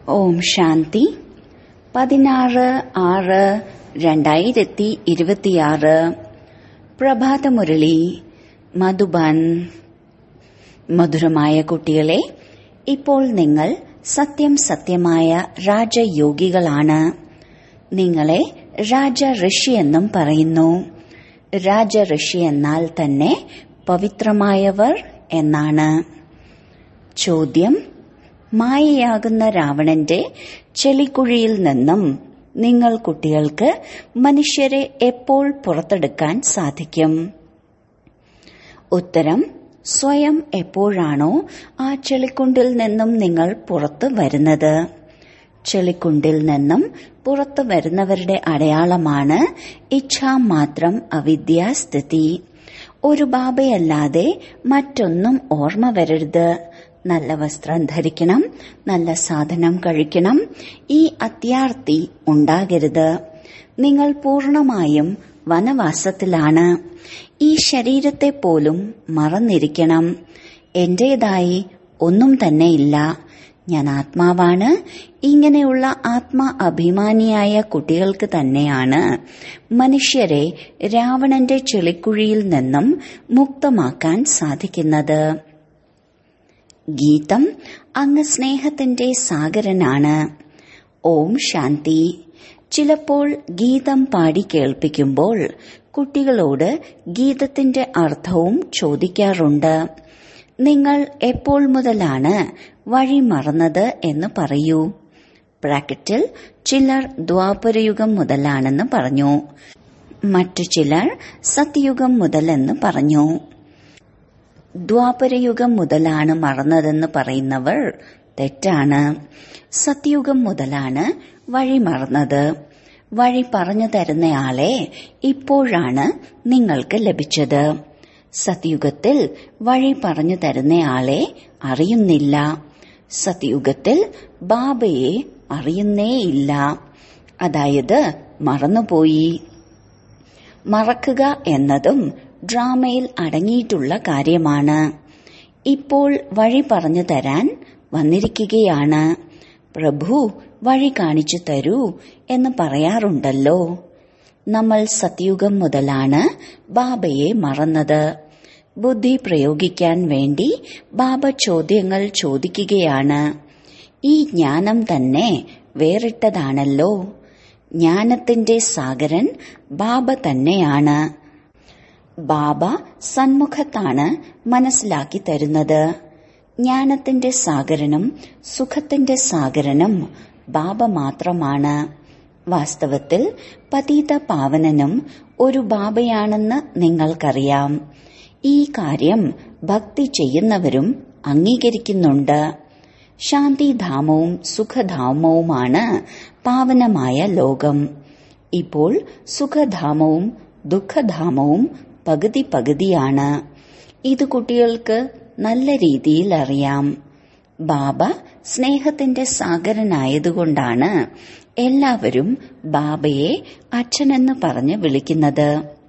ഓം ശാന്തി പതിനാറ് ആറ് രണ്ടായിരത്തി ഇരുപത്തിയാറ് പ്രഭാതമുരളി മധുബൻ മധുരമായ കുട്ടികളെ ഇപ്പോൾ നിങ്ങൾ സത്യം സത്യമായ രാജയോഗികളാണ് നിങ്ങളെ രാജ ഋഷി എന്നും പറയുന്നു രാജ ഋഷി എന്നാൽ തന്നെ പവിത്രമായവർ എന്നാണ് ചോദ്യം മായയാകുന്ന രാവണന്റെ ചെളിക്കുഴിയിൽ നിന്നും നിങ്ങൾ കുട്ടികൾക്ക് മനുഷ്യരെ എപ്പോൾ പുറത്തെടുക്കാൻ സാധിക്കും ഉത്തരം സ്വയം എപ്പോഴാണോ ആ ചെളിക്കുണ്ടിൽ നിന്നും നിങ്ങൾ പുറത്തു വരുന്നത് ചെളിക്കുണ്ടിൽ നിന്നും പുറത്തു വരുന്നവരുടെ അടയാളമാണ് ഇച്ഛാമാത്രം അവിദ്യാസ്ഥിതി ഒരു ബാബയല്ലാതെ മറ്റൊന്നും ഓർമ്മ വരരുത് നല്ല വസ്ത്രം ധരിക്കണം നല്ല സാധനം കഴിക്കണം ഈ അത്യാർത്തി ഉണ്ടാകരുത് നിങ്ങൾ പൂർണമായും വനവാസത്തിലാണ് ഈ ശരീരത്തെ പോലും മറന്നിരിക്കണം എന്റേതായി ഒന്നും തന്നെയില്ല ഞാൻ ആത്മാവാണ് ഇങ്ങനെയുള്ള ആത്മാ അഭിമാനിയായ കുട്ടികൾക്ക് തന്നെയാണ് മനുഷ്യരെ രാവണന്റെ ചെളിക്കുഴിയിൽ നിന്നും മുക്തമാക്കാൻ സാധിക്കുന്നത് ഗീതം അങ്ങ് സ്നേഹത്തിന്റെ സാഗരനാണ് ഓം ശാന്തി ചിലപ്പോൾ ഗീതം പാടി കേൾപ്പിക്കുമ്പോൾ കുട്ടികളോട് ഗീതത്തിന്റെ അർത്ഥവും ചോദിക്കാറുണ്ട് നിങ്ങൾ എപ്പോൾ മുതലാണ് വഴി മറന്നത് എന്ന് പറയൂ ബ്രാക്കറ്റിൽ ചിലർ ദ്വാപരയുഗം മുതലാണെന്ന് പറഞ്ഞു മറ്റു ചിലർ സത്യയുഗം മുതലെന്ന് പറഞ്ഞു ദ്വാപരയുഗം മുതലാണ് മറന്നതെന്ന് പറയുന്നവർ തെറ്റാണ് സത്യയുഗം മുതലാണ് വഴി മറന്നത് വഴി പറഞ്ഞു തരുന്നയാളെ ഇപ്പോഴാണ് നിങ്ങൾക്ക് ലഭിച്ചത് സത്യുഗത്തിൽ വഴി പറഞ്ഞു തരുന്നയാളെ അറിയുന്നില്ല സത്യുഗത്തിൽ ബാബയെ അറിയുന്നേയില്ല അതായത് മറന്നുപോയി മറക്കുക എന്നതും ഡ്രാമയിൽ അടങ്ങിയിട്ടുള്ള കാര്യമാണ് ഇപ്പോൾ വഴി പറഞ്ഞു തരാൻ വന്നിരിക്കുകയാണ് പ്രഭു വഴി കാണിച്ചു തരൂ എന്ന് പറയാറുണ്ടല്ലോ നമ്മൾ സത്യുഗം മുതലാണ് ബാബയെ മറന്നത് ബുദ്ധി പ്രയോഗിക്കാൻ വേണ്ടി ബാബ ചോദ്യങ്ങൾ ചോദിക്കുകയാണ് ഈ ജ്ഞാനം തന്നെ വേറിട്ടതാണല്ലോ ജ്ഞാനത്തിന്റെ സാഗരൻ ബാബ തന്നെയാണ് ബാബ സന്മുഖത്താണ് മനസ്സിലാക്കി തരുന്നത് ജ്ഞാനത്തിന്റെ സാഗരനും സുഖത്തിന്റെ സാഗരനും ബാബ മാത്രമാണ് വാസ്തവത്തിൽ പതീത പാവനനും ഒരു ബാബയാണെന്ന് നിങ്ങൾക്കറിയാം ഈ കാര്യം ഭക്തി ചെയ്യുന്നവരും അംഗീകരിക്കുന്നുണ്ട് ശാന്തിധാമവും സുഖധാമവുമാണ് പാവനമായ ലോകം ഇപ്പോൾ സുഖധാമവും ദുഃഖധാമവും പകുതി പകുതിയാണ് ഇത് കുട്ടികൾക്ക് നല്ല രീതിയിൽ അറിയാം ബാബ സ്നേഹത്തിന്റെ സാഗരനായതുകൊണ്ടാണ് എല്ലാവരും ബാബയെ അച്ഛനെന്ന് പറഞ്ഞ് വിളിക്കുന്നത്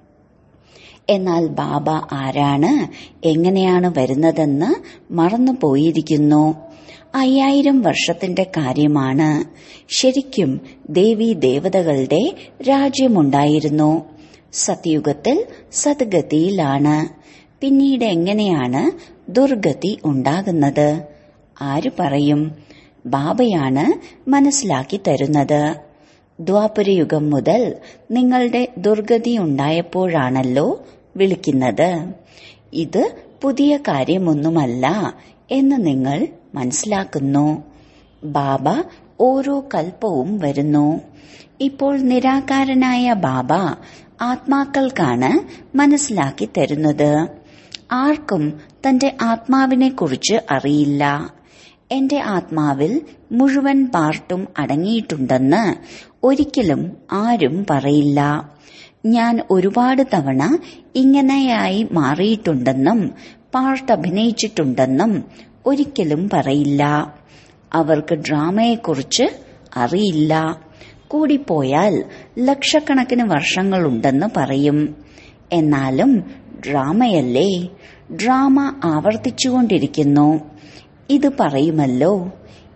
എന്നാൽ ബാബ ആരാണ് എങ്ങനെയാണ് വരുന്നതെന്ന് മറന്നുപോയിരിക്കുന്നു അയ്യായിരം വർഷത്തിന്റെ കാര്യമാണ് ശരിക്കും ദേവി ദേവതകളുടെ രാജ്യമുണ്ടായിരുന്നു സത്യുഗത്തിൽ സദ്ഗതിയിലാണ് പിന്നീട് എങ്ങനെയാണ് ദുർഗതി ഉണ്ടാകുന്നത് ആര് പറയും ബാബയാണ് മനസ്സിലാക്കി തരുന്നത് ദ്വാപരയുഗം മുതൽ നിങ്ങളുടെ ദുർഗതി ഉണ്ടായപ്പോഴാണല്ലോ വിളിക്കുന്നത് ഇത് പുതിയ കാര്യമൊന്നുമല്ല എന്ന് നിങ്ങൾ മനസ്സിലാക്കുന്നു ബാബ ഓരോ കൽപ്പവും വരുന്നു ഇപ്പോൾ നിരാകാരനായ ബാബ ആത്മാക്കൾക്കാണ് മനസ്സിലാക്കി തരുന്നത് ആർക്കും തന്റെ ആത്മാവിനെ കുറിച്ച് അറിയില്ല എന്റെ ആത്മാവിൽ മുഴുവൻ പാർട്ടും അടങ്ങിയിട്ടുണ്ടെന്ന് ഒരിക്കലും ആരും പറയില്ല ഞാൻ ഒരുപാട് തവണ ഇങ്ങനെയായി മാറിയിട്ടുണ്ടെന്നും പാർട്ട് അഭിനയിച്ചിട്ടുണ്ടെന്നും ഒരിക്കലും പറയില്ല അവർക്ക് ഡ്രാമയെക്കുറിച്ച് അറിയില്ല കൂടിപ്പോയാൽ ലക്ഷക്കണക്കിന് വർഷങ്ങളുണ്ടെന്ന് പറയും എന്നാലും ഡ്രാമയല്ലേ ഡ്രാമ ആവർത്തിച്ചുകൊണ്ടിരിക്കുന്നു ഇത് പറയുമല്ലോ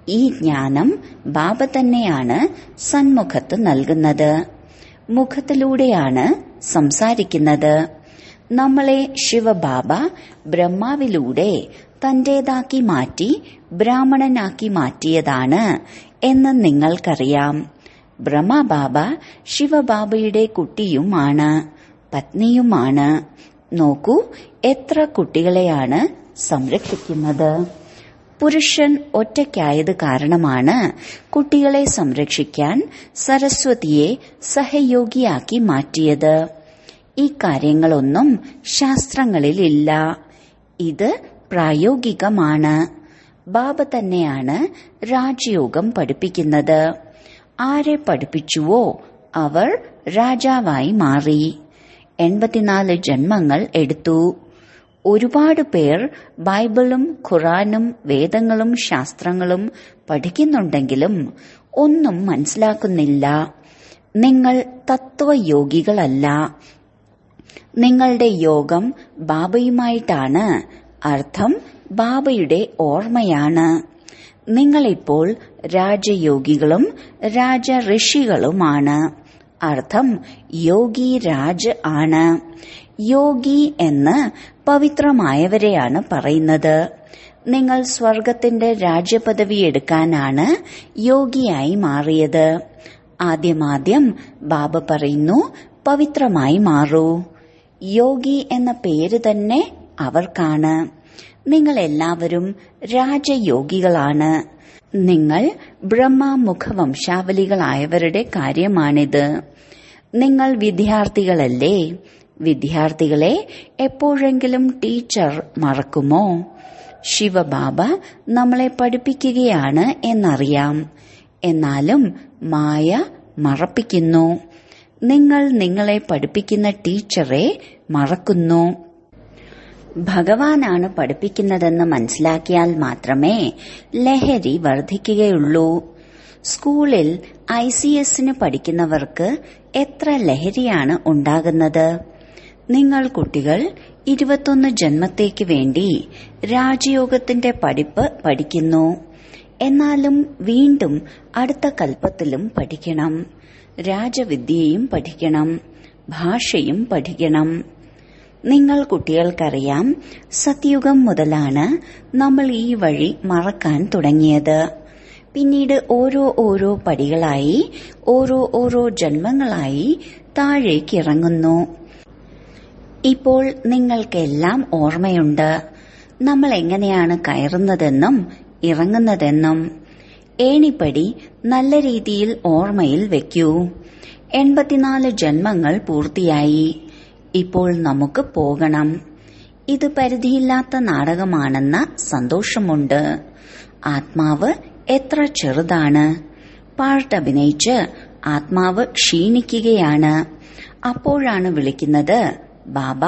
ഈ ജ്ഞാനം ബാബ തന്നെയാണ് സന്മുഖത്ത് നൽകുന്നത് മുഖത്തിലൂടെയാണ് സംസാരിക്കുന്നത് നമ്മളെ ശിവബാബ ബ്രഹ്മാവിലൂടെ തന്റേതാക്കി മാറ്റി ബ്രാഹ്മണനാക്കി മാറ്റിയതാണ് എന്ന് നിങ്ങൾക്കറിയാം ബ്രഹ്മബാബ ശിവബാബയുടെ കുട്ടിയുമാണ് പത്നിയുമാണ് നോക്കൂ എത്ര കുട്ടികളെയാണ് സംരക്ഷിക്കുന്നത് പുരുഷൻ ഒറ്റയ്ക്കായത് കാരണമാണ് കുട്ടികളെ സംരക്ഷിക്കാൻ സരസ്വതിയെ സഹയോഗിയാക്കി മാറ്റിയത് ഈ കാര്യങ്ങളൊന്നും ശാസ്ത്രങ്ങളിലില്ല ഇത് പ്രായോഗികമാണ് ബാബ തന്നെയാണ് രാജയോഗം പഠിപ്പിക്കുന്നത് ആരെ പഠിപ്പിച്ചുവോ അവർ രാജാവായി മാറി എൺപത്തിനാല് ജന്മങ്ങൾ എടുത്തു ഒരുപാട് പേർ ബൈബിളും ഖുറാനും വേദങ്ങളും ശാസ്ത്രങ്ങളും പഠിക്കുന്നുണ്ടെങ്കിലും ഒന്നും മനസ്സിലാക്കുന്നില്ല നിങ്ങൾ തത്വയോഗികളല്ല നിങ്ങളുടെ യോഗം ബാബയുമായിട്ടാണ് അർത്ഥം ബാബയുടെ ഓർമ്മയാണ് നിങ്ങളിപ്പോൾ രാജയോഗികളും രാജ ഋഷികളുമാണ് അർത്ഥം യോഗി രാജ് ആണ് യോഗി എന്ന് പവിത്രമായവരെയാണ് പറയുന്നത് നിങ്ങൾ സ്വർഗത്തിന്റെ രാജ്യപദവി എടുക്കാനാണ് യോഗിയായി മാറിയത് ആദ്യമാദ്യം ബാബ പറയുന്നു പവിത്രമായി മാറൂ യോഗി എന്ന പേര് തന്നെ അവർക്കാണ് നിങ്ങൾ എല്ലാവരും രാജയോഗികളാണ് നിങ്ങൾ ബ്രഹ്മമുഖ വംശാവലികളായവരുടെ കാര്യമാണിത് നിങ്ങൾ വിദ്യാർത്ഥികളല്ലേ വിദ്യാർത്ഥികളെ എപ്പോഴെങ്കിലും ടീച്ചർ മറക്കുമോ ശിവബാബ നമ്മളെ പഠിപ്പിക്കുകയാണ് എന്നറിയാം എന്നാലും മായ മറപ്പിക്കുന്നു നിങ്ങൾ നിങ്ങളെ പഠിപ്പിക്കുന്ന ടീച്ചറെ മറക്കുന്നു ഭഗവാനാണ് പഠിപ്പിക്കുന്നതെന്ന് മനസ്സിലാക്കിയാൽ മാത്രമേ ലഹരി വർദ്ധിക്കുകയുള്ളൂ സ്കൂളിൽ ഐ സി എസിന് പഠിക്കുന്നവർക്ക് എത്ര ലഹരിയാണ് ഉണ്ടാകുന്നത് നിങ്ങൾ കുട്ടികൾ ഇരുപത്തൊന്ന് ജന്മത്തേക്ക് വേണ്ടി രാജയോഗത്തിന്റെ പഠിപ്പ് പഠിക്കുന്നു എന്നാലും വീണ്ടും അടുത്ത കൽപ്പത്തിലും പഠിക്കണം രാജവിദ്യയും പഠിക്കണം ഭാഷയും പഠിക്കണം നിങ്ങൾ കുട്ടികൾക്കറിയാം സത്യുഗം മുതലാണ് നമ്മൾ ഈ വഴി മറക്കാൻ തുടങ്ങിയത് പിന്നീട് ഓരോ ഓരോ പടികളായി ഓരോ ഓരോ ജന്മങ്ങളായി താഴേക്ക് ഇറങ്ങുന്നു ഇപ്പോൾ നിങ്ങൾക്കെല്ലാം ഓർമ്മയുണ്ട് നമ്മൾ എങ്ങനെയാണ് കയറുന്നതെന്നും ഇറങ്ങുന്നതെന്നും ഏണിപ്പടി നല്ല രീതിയിൽ ഓർമ്മയിൽ വെക്കൂ എൺപത്തിനാല് ജന്മങ്ങൾ പൂർത്തിയായി ഇപ്പോൾ നമുക്ക് പോകണം ഇത് പരിധിയില്ലാത്ത നാടകമാണെന്ന സന്തോഷമുണ്ട് ആത്മാവ് എത്ര ചെറുതാണ് പാട്ടഭിനയിച്ച് ആത്മാവ് ക്ഷീണിക്കുകയാണ് അപ്പോഴാണ് വിളിക്കുന്നത് ബാബ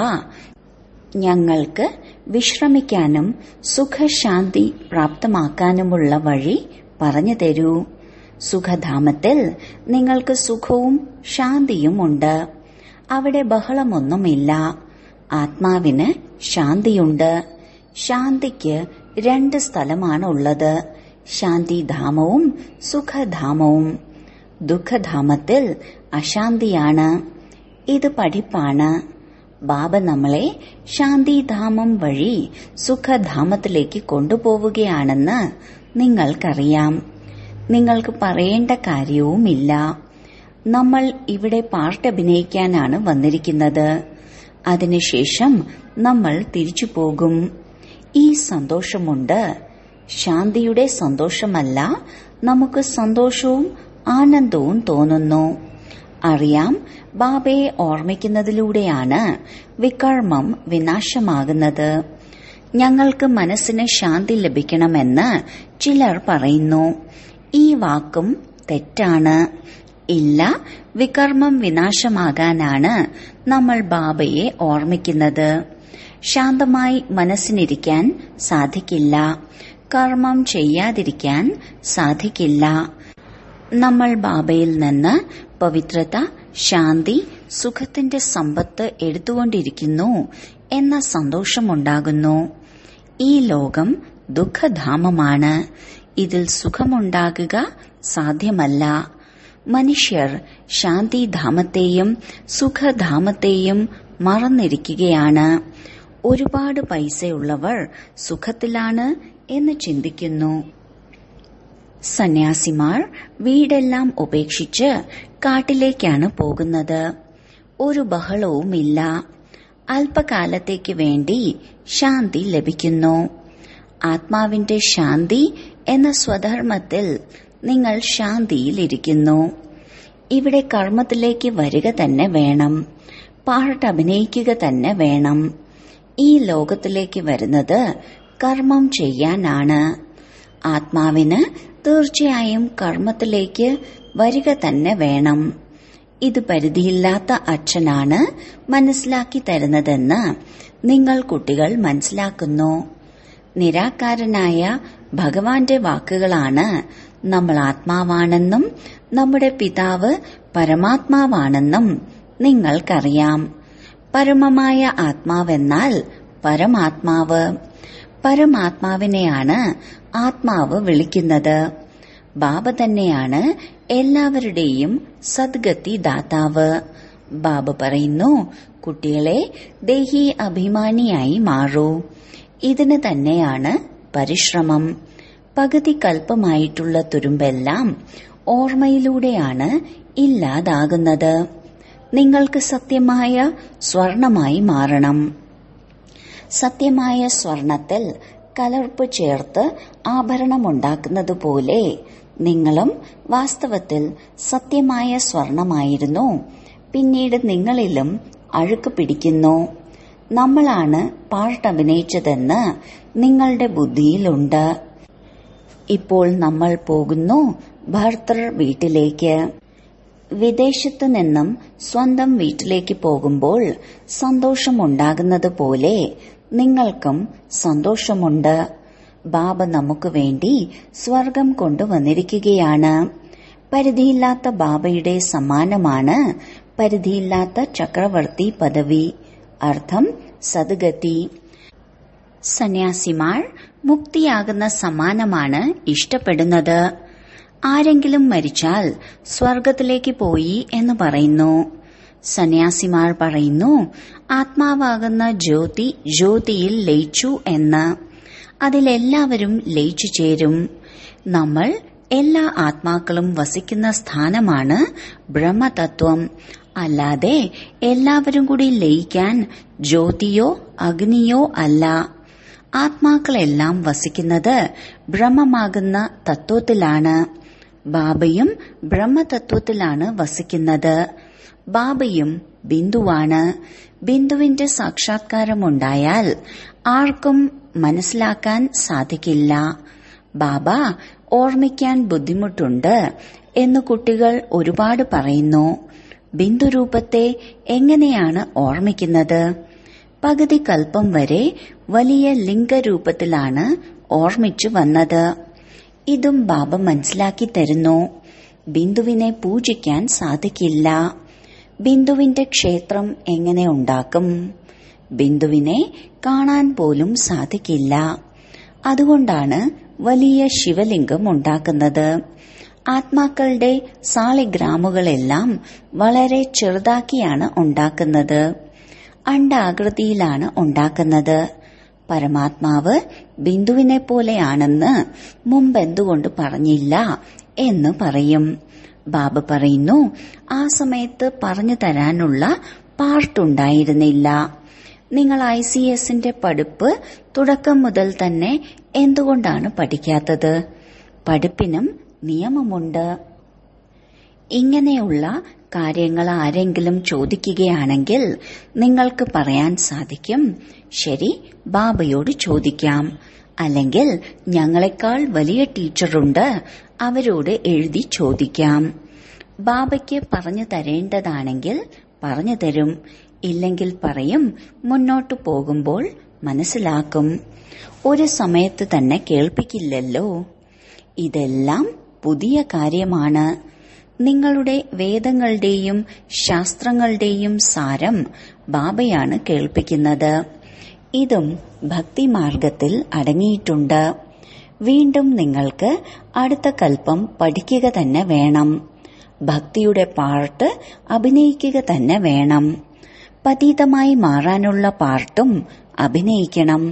ഞങ്ങൾക്ക് വിശ്രമിക്കാനും സുഖശാന്തി പ്രാപ്തമാക്കാനുമുള്ള വഴി പറഞ്ഞു തരൂ സുഖധാമത്തിൽ നിങ്ങൾക്ക് സുഖവും ശാന്തിയുമുണ്ട് അവിടെ ബഹളമൊന്നുമില്ല ആത്മാവിന് ശാന്തിയുണ്ട് ശാന്തിക്ക് രണ്ട് സ്ഥലമാണ് ഉള്ളത് ശാന്തിധാമവും സുഖധാമവും ദുഃഖധാമത്തിൽ അശാന്തിയാണ് ഇത് പഠിപ്പാണ് ബാബ നമ്മളെ ശാന്തിധാമം വഴി സുഖധാമത്തിലേക്ക് കൊണ്ടുപോവുകയാണെന്ന് നിങ്ങൾക്കറിയാം നിങ്ങൾക്ക് പറയേണ്ട കാര്യവുമില്ല നമ്മൾ ഇവിടെ പാർട്ടഭിനയിക്കാനാണ് വന്നിരിക്കുന്നത് അതിനുശേഷം നമ്മൾ തിരിച്ചു പോകും ഈ സന്തോഷമുണ്ട് ശാന്തിയുടെ സന്തോഷമല്ല നമുക്ക് സന്തോഷവും ആനന്ദവും തോന്നുന്നു അറിയാം ബാബയെ ഓർമ്മിക്കുന്നതിലൂടെയാണ് വികർമ്മം വിനാശമാകുന്നത് ഞങ്ങൾക്ക് മനസ്സിന് ശാന്തി ലഭിക്കണമെന്ന് ചിലർ പറയുന്നു ഈ വാക്കും തെറ്റാണ് ഇല്ല വികർമ്മം വിനാശമാകാനാണ് നമ്മൾ ബാബയെ ഓർമ്മിക്കുന്നത് ശാന്തമായി മനസ്സിനിരിക്കാൻ സാധിക്കില്ല കർമ്മം ചെയ്യാതിരിക്കാൻ സാധിക്കില്ല നമ്മൾ ബാബയിൽ നിന്ന് പവിത്രത ശാന്തി സുഖത്തിന്റെ സമ്പത്ത് എടുത്തുകൊണ്ടിരിക്കുന്നു എന്ന സന്തോഷമുണ്ടാകുന്നു ഈ ലോകം ദുഃഖധാമമാണ് ഇതിൽ സുഖമുണ്ടാകുക സാധ്യമല്ല മനുഷ്യർ ശാന്തിധാമത്തെയും സുഖധാമത്തെയും മറന്നിരിക്കുകയാണ് ഒരുപാട് പൈസയുള്ളവർ സുഖത്തിലാണ് എന്ന് ചിന്തിക്കുന്നു സന്യാസിമാർ വീടെല്ലാം ഉപേക്ഷിച്ച് കാട്ടിലേക്കാണ് പോകുന്നത് ഒരു ബഹളവുമില്ല അല്പകാലത്തേക്ക് വേണ്ടി ശാന്തി ലഭിക്കുന്നു ആത്മാവിന്റെ ശാന്തി എന്ന സ്വധർമ്മത്തിൽ നിങ്ങൾ ശാന്തിയിലിരിക്കുന്നു ഇവിടെ കർമ്മത്തിലേക്ക് വരിക തന്നെ വേണം പാട്ട് അഭിനയിക്കുക തന്നെ വേണം ഈ ലോകത്തിലേക്ക് വരുന്നത് കർമ്മം ചെയ്യാനാണ് ആത്മാവിന് തീർച്ചയായും കർമ്മത്തിലേക്ക് വരിക തന്നെ വേണം ഇത് പരിധിയില്ലാത്ത അച്ഛനാണ് മനസ്സിലാക്കി തരുന്നതെന്ന് നിങ്ങൾ കുട്ടികൾ മനസ്സിലാക്കുന്നു നിരാകാരനായ ഭഗവാന്റെ വാക്കുകളാണ് നമ്മൾ ആത്മാവാണെന്നും നമ്മുടെ പിതാവ് പരമാത്മാവാണെന്നും നിങ്ങൾക്കറിയാം പരമമായ ആത്മാവെന്നാൽ പരമാത്മാവ് പരമാത്മാവിനെയാണ് ആത്മാവ് വിളിക്കുന്നത് ബാബ തന്നെയാണ് എല്ലാവരുടെയും സദ്ഗതി ദാതാവ് ബാബ പറയുന്നു കുട്ടികളെ ദേഹി അഭിമാനിയായി മാറൂ ഇതിന് തന്നെയാണ് പരിശ്രമം പകുതി കൽപ്പമായിട്ടുള്ള തുരുമ്പെല്ലാം ഓർമ്മയിലൂടെയാണ് ഇല്ലാതാകുന്നത് നിങ്ങൾക്ക് സത്യമായ സ്വർണമായി മാറണം സത്യമായ സ്വർണത്തിൽ കലർപ്പ് ചേർത്ത് ആഭരണമുണ്ടാക്കുന്നത് പോലെ നിങ്ങളും വാസ്തവത്തിൽ സത്യമായ സ്വർണമായിരുന്നു പിന്നീട് നിങ്ങളിലും അഴുക്ക് പിടിക്കുന്നു നമ്മളാണ് പാട്ടഭിനയിച്ചതെന്ന് നിങ്ങളുടെ ബുദ്ധിയിലുണ്ട് ഇപ്പോൾ നമ്മൾ പോകുന്നു ഭർത്തൃ വീട്ടിലേക്ക് വിദേശത്തു നിന്നും സ്വന്തം വീട്ടിലേക്ക് പോകുമ്പോൾ സന്തോഷമുണ്ടാകുന്നത് പോലെ നിങ്ങൾക്കും സന്തോഷമുണ്ട് ബാബ നമുക്ക് വേണ്ടി സ്വർഗം കൊണ്ടുവന്നിരിക്കുകയാണ് പരിധിയില്ലാത്ത ബാബയുടെ സമ്മാനമാണ് പരിധിയില്ലാത്ത ചക്രവർത്തി പദവി അർത്ഥം സദ്ഗതി സന്യാസിമാർ മുക്തിയാകുന്ന സമ്മാനമാണ് ഇഷ്ടപ്പെടുന്നത് ആരെങ്കിലും മരിച്ചാൽ സ്വർഗത്തിലേക്ക് പോയി എന്ന് പറയുന്നു സന്യാസിമാർ പറയുന്നു ആത്മാവാകുന്ന ജ്യോതി ജ്യോതിയിൽ ലയിച്ചു എന്ന് അതിലെല്ലാവരും ലയിച്ചു ചേരും നമ്മൾ എല്ലാ ആത്മാക്കളും വസിക്കുന്ന സ്ഥാനമാണ് ബ്രഹ്മതത്വം അല്ലാതെ എല്ലാവരും കൂടി ലയിക്കാൻ ജ്യോതിയോ അഗ്നിയോ അല്ല ആത്മാക്കളെല്ലാം വസിക്കുന്നത് ബ്രഹ്മമാകുന്ന തത്വത്തിലാണ് ബാബയും ബ്രഹ്മതത്വത്തിലാണ് വസിക്കുന്നത് ബാബയും ബിന്ദുവാണ് ബിന്ദുവിന്റെ സാക്ഷാത്കാരമുണ്ടായാൽ ആർക്കും മനസ്സിലാക്കാൻ സാധിക്കില്ല ബാബ ഓർമ്മിക്കാൻ ബുദ്ധിമുട്ടുണ്ട് എന്ന് കുട്ടികൾ ഒരുപാട് പറയുന്നു ബിന്ദുരൂപത്തെ എങ്ങനെയാണ് ഓർമ്മിക്കുന്നത് പകുതി കൽപ്പം വരെ വലിയ ലിംഗരൂപത്തിലാണ് ഓർമ്മിച്ചു വന്നത് ഇതും ബാബ മനസ്സിലാക്കി തരുന്നു ബിന്ദുവിനെ പൂജിക്കാൻ സാധിക്കില്ല ബിന്ദുവിന്റെ ക്ഷേത്രം എങ്ങനെ ഉണ്ടാക്കും ബിന്ദുവിനെ കാണാൻ പോലും സാധിക്കില്ല അതുകൊണ്ടാണ് വലിയ ശിവലിംഗം ഉണ്ടാക്കുന്നത് ആത്മാക്കളുടെ സാളിഗ്രാമുകളെല്ലാം വളരെ ചെറുതാക്കിയാണ് ഉണ്ടാക്കുന്നത് അണ്ടാകൃതിയിലാണ് ഉണ്ടാക്കുന്നത് പരമാത്മാവ് ബിന്ദുവിനെ പോലെയാണെന്ന് മുമ്പെന്തുകൊണ്ട് പറഞ്ഞില്ല എന്ന് പറയും ബാബ പറയുന്നു ആ സമയത്ത് പറഞ്ഞു തരാനുള്ള പാർട്ടുണ്ടായിരുന്നില്ല നിങ്ങൾ ഐ സി എസിന്റെ പഠിപ്പ് തുടക്കം മുതൽ തന്നെ എന്തുകൊണ്ടാണ് പഠിക്കാത്തത് പഠിപ്പിനും നിയമമുണ്ട് ഇങ്ങനെയുള്ള കാര്യങ്ങൾ ആരെങ്കിലും ചോദിക്കുകയാണെങ്കിൽ നിങ്ങൾക്ക് പറയാൻ സാധിക്കും ശരി ബാബയോട് ചോദിക്കാം അല്ലെങ്കിൽ ഞങ്ങളെക്കാൾ വലിയ ടീച്ചറുണ്ട് അവരോട് എഴുതി ചോദിക്കാം ബാബയ്ക്ക് പറഞ്ഞു തരേണ്ടതാണെങ്കിൽ പറഞ്ഞു തരും ഇല്ലെങ്കിൽ പറയും മുന്നോട്ടു പോകുമ്പോൾ മനസ്സിലാക്കും ഒരു സമയത്ത് തന്നെ കേൾപ്പിക്കില്ലല്ലോ ഇതെല്ലാം പുതിയ കാര്യമാണ് നിങ്ങളുടെ വേദങ്ങളുടെയും ശാസ്ത്രങ്ങളുടെയും സാരം ബാബയാണ് കേൾപ്പിക്കുന്നത് ഇതും ഭക്തിമാർഗത്തിൽ അടങ്ങിയിട്ടുണ്ട് വീണ്ടും നിങ്ങൾക്ക് അടുത്ത കൽപ്പം പഠിക്കുക തന്നെ വേണം ഭക്തിയുടെ പാർട്ട് അഭിനയിക്കുക തന്നെ വേണം പതീതമായി മാറാനുള്ള പാർട്ടും അഭിനയിക്കണം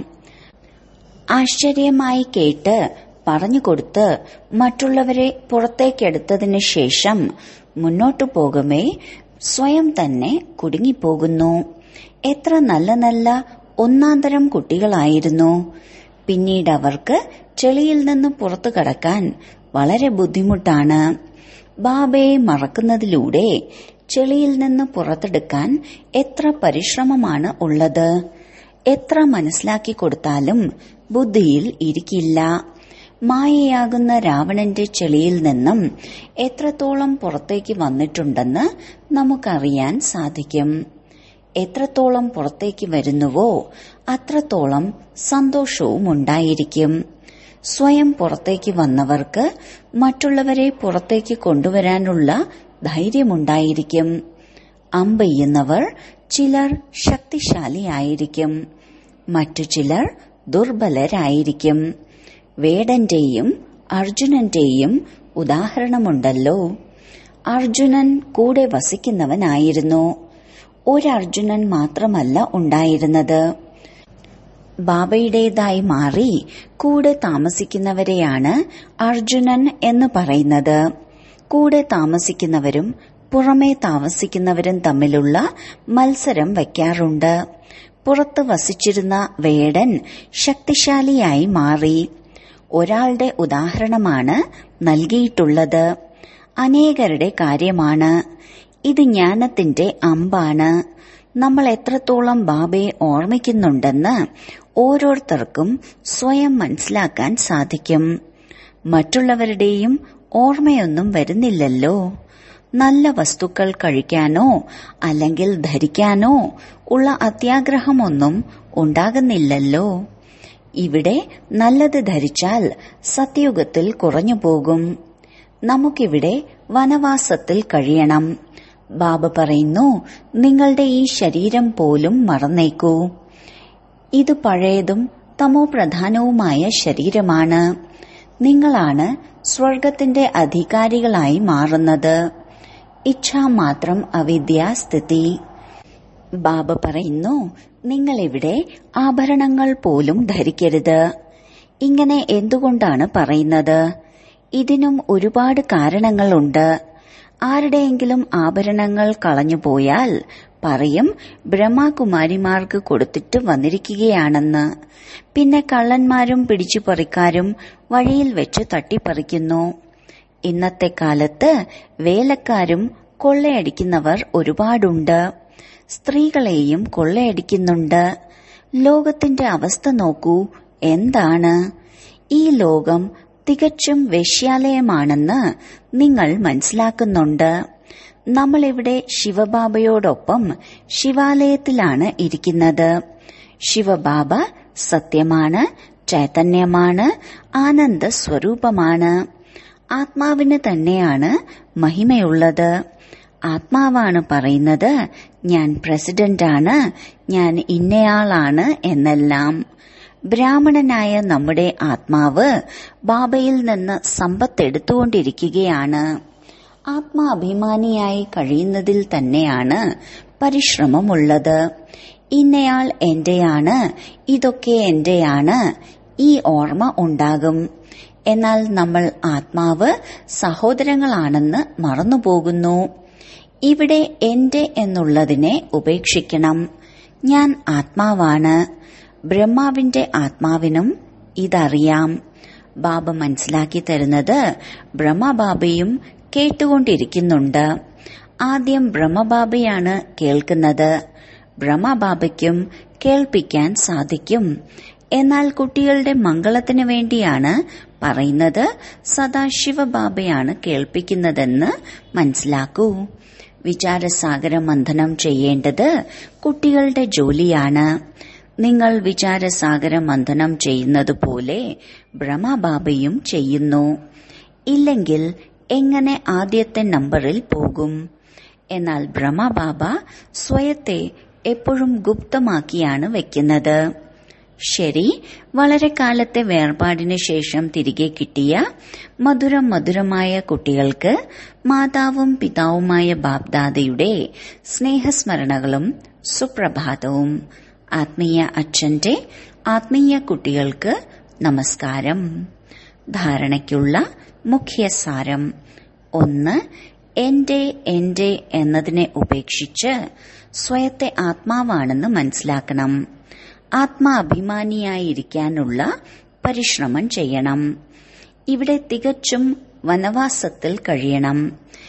ആശ്ചര്യമായി കേട്ട് പറഞ്ഞുകൊടുത്ത് മറ്റുള്ളവരെ പുറത്തേക്കെടുത്തതിന് ശേഷം മുന്നോട്ടു പോകുമേ സ്വയം തന്നെ കുടുങ്ങിപ്പോകുന്നു എത്ര നല്ല നല്ല ഒന്നാന്തരം കുട്ടികളായിരുന്നു പിന്നീട് അവർക്ക് ചെളിയിൽ നിന്ന് പുറത്തു കടക്കാൻ വളരെ ബുദ്ധിമുട്ടാണ് ബാബയെ മറക്കുന്നതിലൂടെ ചെളിയിൽ നിന്ന് പുറത്തെടുക്കാൻ എത്ര പരിശ്രമമാണ് ഉള്ളത് എത്ര മനസ്സിലാക്കി കൊടുത്താലും ബുദ്ധിയിൽ ഇരിക്കില്ല മായയാകുന്ന രാവണന്റെ ചെളിയിൽ നിന്നും എത്രത്തോളം പുറത്തേക്ക് വന്നിട്ടുണ്ടെന്ന് നമുക്കറിയാൻ സാധിക്കും എത്രത്തോളം പുറത്തേക്ക് വരുന്നുവോ അത്രത്തോളം സന്തോഷവും ഉണ്ടായിരിക്കും സ്വയം പുറത്തേക്ക് വന്നവർക്ക് മറ്റുള്ളവരെ പുറത്തേക്ക് കൊണ്ടുവരാനുള്ള ധൈര്യമുണ്ടായിരിക്കും അമ്പെയ്യുന്നവർ ചിലർ ശക്തിശാലിയായിരിക്കും മറ്റു ചിലർ ദുർബലരായിരിക്കും വേടന്റെയും അർജുനന്റെയും ഉദാഹരണമുണ്ടല്ലോ അർജുനൻ കൂടെ വസിക്കുന്നവനായിരുന്നു ഒരർജുനൻ മാത്രമല്ല ഉണ്ടായിരുന്നത് ബാബയുടേതായി മാറി കൂടെ താമസിക്കുന്നവരെയാണ് അർജുനൻ എന്ന് പറയുന്നത് കൂടെ താമസിക്കുന്നവരും പുറമേ താമസിക്കുന്നവരും തമ്മിലുള്ള മത്സരം വയ്ക്കാറുണ്ട് പുറത്ത് വസിച്ചിരുന്ന വേടൻ ശക്തിശാലിയായി മാറി ഒരാളുടെ ഉദാഹരണമാണ് നൽകിയിട്ടുള്ളത് അനേകരുടെ കാര്യമാണ് ഇത് ജ്ഞാനത്തിന്റെ അമ്പാണ് നമ്മൾ എത്രത്തോളം ബാബയെ ഓർമ്മിക്കുന്നുണ്ടെന്ന് ഓരോരുത്തർക്കും സ്വയം മനസ്സിലാക്കാൻ സാധിക്കും മറ്റുള്ളവരുടെയും ഓർമ്മയൊന്നും വരുന്നില്ലല്ലോ നല്ല വസ്തുക്കൾ കഴിക്കാനോ അല്ലെങ്കിൽ ധരിക്കാനോ ഉള്ള അത്യാഗ്രഹമൊന്നും ഉണ്ടാകുന്നില്ലല്ലോ ഇവിടെ നല്ലത് ധരിച്ചാൽ സത്യയുഗത്തിൽ കുറഞ്ഞു പോകും നമുക്കിവിടെ വനവാസത്തിൽ കഴിയണം ബാബ പറയുന്നു നിങ്ങളുടെ ഈ ശരീരം പോലും മറന്നേക്കൂ ഇത് പഴയതും തമോ പ്രധാനവുമായ ശരീരമാണ് നിങ്ങളാണ് സ്വർഗത്തിന്റെ അധികാരികളായി മാറുന്നത് ഇച്ഛാമാത്രം അവിദ്യാസ്ഥിതി ബാബ പറയുന്നു നിങ്ങളിവിടെ ആഭരണങ്ങൾ പോലും ധരിക്കരുത് ഇങ്ങനെ എന്തുകൊണ്ടാണ് പറയുന്നത് ഇതിനും ഒരുപാട് കാരണങ്ങളുണ്ട് ആരുടെയെങ്കിലും ആഭരണങ്ങൾ കളഞ്ഞുപോയാൽ പറയും ബ്രഹ്മകുമാരിമാർക്ക് കൊടുത്തിട്ട് വന്നിരിക്കുകയാണെന്ന് പിന്നെ കള്ളന്മാരും പിടിച്ചുപറിക്കാരും വഴിയിൽ വെച്ച് തട്ടിപ്പറിക്കുന്നു ഇന്നത്തെ കാലത്ത് വേലക്കാരും കൊള്ളയടിക്കുന്നവർ ഒരുപാടുണ്ട് സ്ത്രീകളെയും കൊള്ളയടിക്കുന്നുണ്ട് ലോകത്തിന്റെ അവസ്ഥ നോക്കൂ എന്താണ് ഈ ലോകം തികച്ചും വേശ്യാലയമാണെന്ന് നിങ്ങൾ മനസ്സിലാക്കുന്നുണ്ട് നമ്മളിവിടെ ശിവബാബയോടൊപ്പം ശിവാലയത്തിലാണ് ഇരിക്കുന്നത് ശിവബാബ സത്യമാണ് ചൈതന്യമാണ് ആനന്ദ സ്വരൂപമാണ് ആത്മാവിന് തന്നെയാണ് മഹിമയുള്ളത് ആത്മാവാണ് പറയുന്നത് ഞാൻ പ്രസിഡന്റാണ് ഞാൻ ഇന്നയാളാണ് എന്നെല്ലാം ബ്രാഹ്മണനായ നമ്മുടെ ആത്മാവ് ബാബയിൽ നിന്ന് സമ്പത്തെടുത്തുകൊണ്ടിരിക്കുകയാണ് ആത്മാഭിമാനിയായി കഴിയുന്നതിൽ തന്നെയാണ് പരിശ്രമമുള്ളത് ഇന്നയാൾ എന്റെയാണ് ഇതൊക്കെ എന്റെയാണ് ഈ ഓർമ്മ ഉണ്ടാകും എന്നാൽ നമ്മൾ ആത്മാവ് സഹോദരങ്ങളാണെന്ന് മറന്നുപോകുന്നു ഇവിടെ എന്റെ എന്നുള്ളതിനെ ഉപേക്ഷിക്കണം ഞാൻ ആത്മാവാണ് ബ്രഹ്മാവിന്റെ ആത്മാവിനും ഇതറിയാം ബാബ മനസ്സിലാക്കി തരുന്നത് ബ്രഹ്മബാബയും കേട്ടുകൊണ്ടിരിക്കുന്നുണ്ട് ആദ്യം ബ്രഹ്മബാബയാണ് കേൾക്കുന്നത് ബ്രഹ്മബാബയ്ക്കും കേൾപ്പിക്കാൻ സാധിക്കും എന്നാൽ കുട്ടികളുടെ മംഗളത്തിന് വേണ്ടിയാണ് പറയുന്നത് സദാശിവബാബയാണ് കേൾപ്പിക്കുന്നതെന്ന് മനസ്സിലാക്കൂ വിചാരസാഗര മന്ഥനം ചെയ്യേണ്ടത് കുട്ടികളുടെ ജോലിയാണ് നിങ്ങൾ വിചാരസാഗര മന്ഥനം ചെയ്യുന്നത് പോലെ ബ്രഹ്മബാബയും ചെയ്യുന്നു ഇല്ലെങ്കിൽ എങ്ങനെ ആദ്യത്തെ നമ്പറിൽ പോകും എന്നാൽ ബ്രഹ്മബാബ സ്വയത്തെ എപ്പോഴും ഗുപ്തമാക്കിയാണ് വെക്കുന്നത് ശരി വളരെ കാലത്തെ വേർപാടിന് ശേഷം തിരികെ കിട്ടിയ മധുരം മധുരമായ കുട്ടികൾക്ക് മാതാവും പിതാവുമായ ബാബ്ദാദയുടെ സ്നേഹസ്മരണകളും സുപ്രഭാതവും ആത്മീയ അച്ഛന്റെ ആത്മീയ കുട്ടികൾക്ക് നമസ്കാരം ധാരണയ്ക്കുള്ള മുഖ്യസാരം ഒന്ന് എന്റെ എന്റെ എന്നതിനെ ഉപേക്ഷിച്ച് സ്വയത്തെ ആത്മാവാണെന്ന് മനസ്സിലാക്കണം ആത്മാഭിമാനിയായിരിക്കാനുള്ള പരിശ്രമം ചെയ്യണം ഇവിടെ തികച്ചും വനവാസത്തിൽ കഴിയണം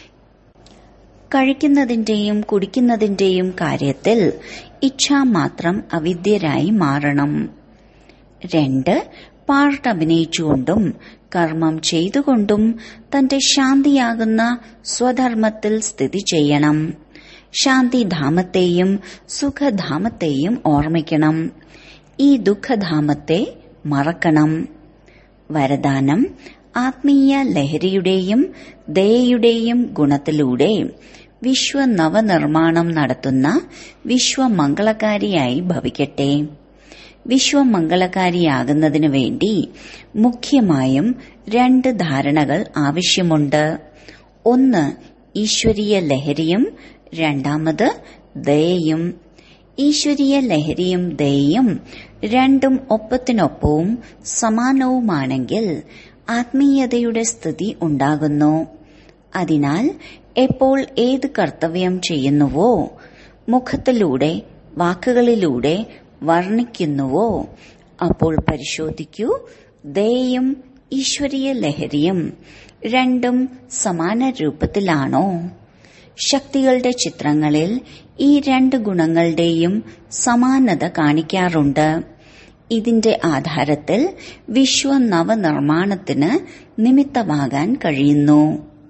കഴിക്കുന്നതിന്റെയും കുടിക്കുന്നതിന്റെയും കാര്യത്തിൽ ഇച്ഛാമാത്രം അവിദ്യരായി മാറണം രണ്ട് പാർട്ട് അഭിനയിച്ചുകൊണ്ടും കർമ്മം ചെയ്തുകൊണ്ടും തന്റെ ശാന്തിയാകുന്ന സ്വധർമ്മത്തിൽ സ്ഥിതി ചെയ്യണം ശാന്തിധാമത്തെയും സുഖധാമത്തെയും ഓർമ്മിക്കണം ഈ ദുഃഖധാമത്തെ മറക്കണം വരദാനം ആത്മീയ ലഹരിയുടെയും ദയയുടെയും ഗുണത്തിലൂടെ വിശ്വനവനിർമ്മാണം നടത്തുന്ന വിശ്വമംഗളകാരിയായി ഭവിക്കട്ടെ വിശ്വമംഗളകാരിയാകുന്നതിനു വേണ്ടി മുഖ്യമായും രണ്ട് ധാരണകൾ ആവശ്യമുണ്ട് ഒന്ന് ഈശ്വരീയ ലഹരിയും രണ്ടാമത് ദയയും ഈശ്വരീയ ലഹരിയും ദയയും രണ്ടും ഒപ്പത്തിനൊപ്പവും സമാനവുമാണെങ്കിൽ ആത്മീയതയുടെ സ്ഥിതി ഉണ്ടാകുന്നു അതിനാൽ എപ്പോൾ ഏത് കർത്തവ്യം ചെയ്യുന്നുവോ മുഖത്തിലൂടെ വാക്കുകളിലൂടെ വർണ്ണിക്കുന്നുവോ അപ്പോൾ പരിശോധിക്കൂ ദയയും ഈശ്വരീയ ലഹരിയും രണ്ടും സമാന രൂപത്തിലാണോ ശക്തികളുടെ ചിത്രങ്ങളിൽ ഈ രണ്ട് ഗുണങ്ങളുടെയും സമാനത കാണിക്കാറുണ്ട് ഇതിന്റെ ആധാരത്തിൽ വിശ്വ നവനിർമ്മാണത്തിന് നിമിത്തമാകാൻ കഴിയുന്നു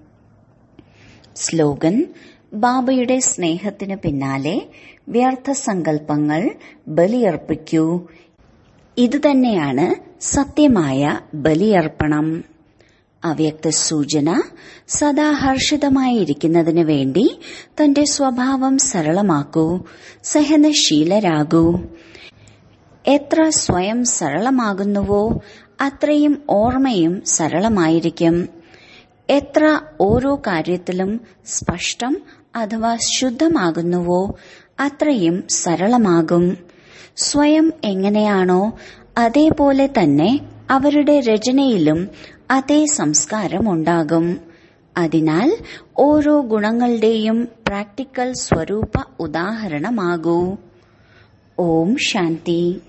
സ്ലോഗൻ ബാബയുടെ സ്നേഹത്തിന് പിന്നാലെ വ്യർത്ഥ സങ്കല്പങ്ങൾ ബലിയർപ്പിക്കൂ ഇതുതന്നെയാണ് സത്യമായ ബലിയർപ്പണം അവ്യക്ത സൂചന സദാ ഹർഷിതമായിരിക്കുന്നതിന് വേണ്ടി തന്റെ സ്വഭാവം സരളമാക്കൂ സഹനശീലരാകൂ എത്ര സ്വയം സരളമാകുന്നുവോ അത്രയും ഓർമ്മയും സരളമായിരിക്കും എത്ര ഓരോ കാര്യത്തിലും സ്പഷ്ടം അഥവാ ശുദ്ധമാകുന്നുവോ അത്രയും സരളമാകും സ്വയം എങ്ങനെയാണോ അതേപോലെ തന്നെ അവരുടെ രചനയിലും അതേ സംസ്കാരം ഉണ്ടാകും അതിനാൽ ഓരോ ഗുണങ്ങളുടെയും പ്രാക്ടിക്കൽ സ്വരൂപ ഉദാഹരണമാകൂ ഓം ശാന്തി